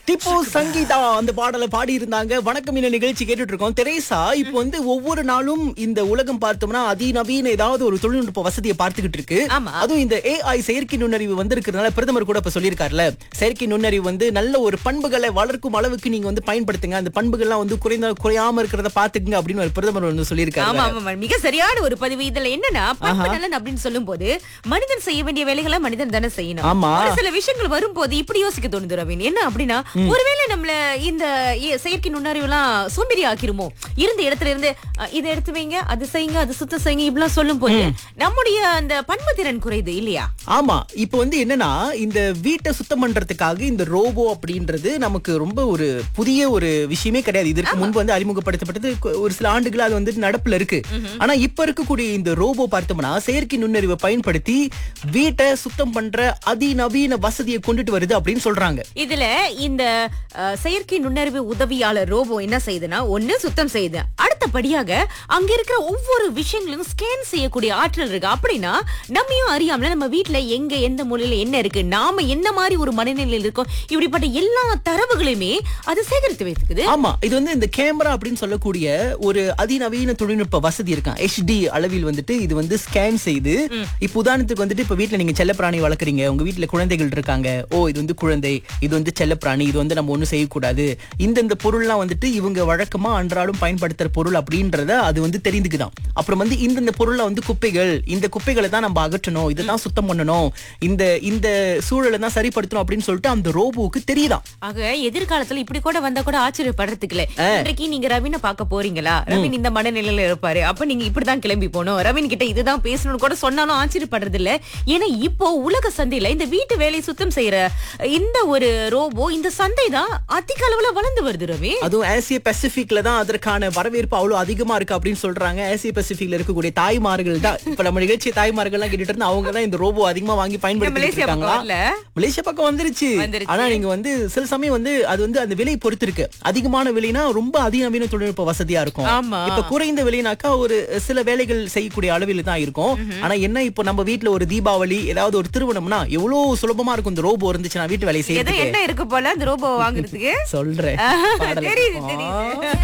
Depot Sangeetha அந்த பாடலை பாடி இருந்தாங்க வணக்கம் இந்த நிகழ்ச்சி கேட்டுட்டு இருக்கோம் தெரேசா இப்போ வந்து ஒவ்வொரு நாளும் இந்த உலகம் பார்த்தோம்னா அதிநவீன ஏதாவது ஒரு தொழில்நுட்ப வசதியை பார்த்துக்கிட்டு இருக்கு ஆமா. அதுவும் இந்த ஏஐ செயற்கை நுண்ணறிவு வந்திருக்கிறதுனால பிரதமர் கூட இப்ப சொல்லியிருக்காருல செயற்கை நுண்ணறிவு வந்து நல்ல ஒரு பண்புகளை வளர்க்கும் அளவுக்கு நீங்க வந்து பயன்படுத்துங்க அந்த பண்புகள்லாம் வந்து குறைந்த குறையாம இருக்கிறத பாத்துக்குங்க அப்படின்னு ஒரு பிரதமர் வந்து ஆமா சொல்லியிருக்காரு ஆமா ஆமா. மிக சரியான ஒரு பதிவு இதுல என்னன்னா பண்பு நலன் அப்படின்னு சொல்லும் போது மனிதன் செய்ய வேண்டிய வேலைகளை மனிதன் தானே செய்யணும் ஆமா. ஒரு சில விஷயங்கள் வரும்போது இப்படி யோசிக்க தோணுது ரவீன் என்ன அப்படின்னா ஒருவேளை நம்மள இந்த இ- செயற்கை நுண்ணறிவு எல்லாம் சோம்பேறி ஆக்கிருமோ இருந்த இடத்துல இருந்து அஹ், இதை எடுத்து வைங்க அது செய்யுங்க அது சுத்தம் செய்யுங்க இப்படிலாம் சொல்லும் போது நம்முடைய அந்த பண்பு திறன் குறையுது இல்லையா ஆமா இப்போ வந்து என்னன்னா இந்த வீட்டை சுத்தம் பண்றதுக்காக இந்த ரோபோ அப்படின்றது நமக்கு ரொம்ப ஒரு புதிய ஒரு விஷயமே கிடையாது இதற்கு முன்பு வந்து அறிமுகப்படுத்தப்பட்டது கு- ஒரு சில ஆண்டுகள் அது வந்து நடப்புல இருக்கு ஆனா இப்ப இருக்கக்கூடிய இந்த ரோபோ பார்த்தோம்னா செயற்கை நுண்ணறிவை பயன்படுத்தி வீட்டை சுத்தம் பண்ற அதிநவீன வசதியை கொண்டுட்டு வருது அப்படின்னு சொல்றாங்க இதுல இந்த அஹ், செயற்கை நுண்ணறிவு உதவியாளர் ரோபோ என்ன செய்யுதுன்னா ஒண்ணு சுத்தம் செய்யுது அடுத்தபடியாக அங்க இருக்கிற ஒவ்வொரு விஷயங்களையும் ஸ்கேன் செய்யக்கூடிய ஆற்றல் இருக்கு அப்படின்னா நம்மையும் அறியாமல நம்ம வீட்ல எங்க எந்த மூலையில என்ன இருக்கு நாம என்ன மாதிரி ஒரு மனநிலையில் இருக்கோம் இப்படிப்பட்ட எல்லா தரவுகளையுமே அது சேகரித்து வைத்துக்குது ஆமா இது வந்து இந்த கேமரா அப்படின்னு சொல்லக்கூடிய ஒரு அதிநவீன தொழில்நுட்ப வசதி இருக்கான் HD அளவில் வந்துட்டு இது வந்து ஸ்கேன் செய்து இப்ப உதாரணத்துக்கு வந்துட்டு இப்ப வீட்ல நீங்க செல்லப்பிராணி வளர்க்குறீங்க உங்க வீட்ல குழந்தைகள் இருக்காங்க ஓ இது வந்து குழந்தை இது வந்து செல்லப்பிராணி இது வந்து நம்ம ஒண்ணும் செய்யக்கூடாது இந்த இந்த பொருள்லாம் வந்துட்டு இவங்க வழக்கமா அன்றாடம் பயன்படுத்துற பொருள் அப்படின்றத அது வந்து தெரிந்துக்குதான் அப்புறம் வந்து இந்த இந்த பொருள்ல வந்து குப்பைகள் இந்த குப்பைகளை தான் நம்ம அகற்றணும் இதை தான் சுத்தம் பண்ணணும் இந்த இந்த சூழலை தான் சரிப்படுத்தணும் அப்படின்னு சொல்லிட்டு அந்த ரோபோவுக்கு தெரியுதான் ஆக எதிர்காலத்துல இப்படி கூட வந்தா கூட ஆச்சரியப்படுறதுக்கு இல்ல இன்றைக்கு நீங்க ரவினை பார்க்க போறீங்களா ரவின் இந்த மனநிலையில இருப்பாரு அப்ப நீங்க இப்படிதான் கிளம்பி போகணும் ரவின் கிட்ட இதுதான் பேசணும்னு கூட சொன்னாலும் ஆச்சரியப்படுறது இல்ல ஏன்னா இப்போ உலக சந்தையில இந்த வீட்டு வேலையை சுத்தம் செய்யற இந்த ஒரு ரோபோ இந்த சந்தை தான் அதிக அளவுல வளர்ந்து வருது ரவி அதுவும் ஆசிய பசிபிக்ல தான் அதற்கான வரவேற்பு அவ்வளவு அதிகமா இருக்கு அப்படின்னு சொல்றாங்க ஆசிய பசிபிக்ல இருக்கக்கூடிய தாய்மார்கள் தான் இப்ப நம்ம நிகழ்ச்சி தாய்மார்கள் எல்லாம் கேட்டுட்டு இருந்தா அவங்க தான் இந்த ரோபோ அதிகமா வாங்கி பயன்படுத்தி மலேசியா பக்கம் இருக்காங்களா வரல? மலேசியா பக்கம் வந்துருச்சு வந்துருச்சு. ஆனா நீங்க வந்து சில சமயம் வந்து அது வந்து அந்த விலை பொறுத்து இருக்கு அதிகமான விலைனா ரொம்ப அதிநவீன தொழில்நுட்ப வசதியா இருக்கும் ஆமா. இப்ப குறைந்த விலைனாக்கா ஒரு சில வேலைகள் செய்யக்கூடிய அளவில் தான் இருக்கும் ஆனா என்ன இப்போ நம்ம வீட்ல ஒரு தீபாவளி ஏதாவது ஒரு திருமணம்னா எவ்வளவு சுலபமா இருக்கும் இந்த ரோபோ இருந்துச்சுன்னா வீட்டு வேலையை ஏதோ செய்யறதுக்கு என்ன இருக்கு போல அந்த ரோபோ வாங்குறதுக்கு சொல்றேன் பாடலை தெரியுது கேட்போம். தெரியுது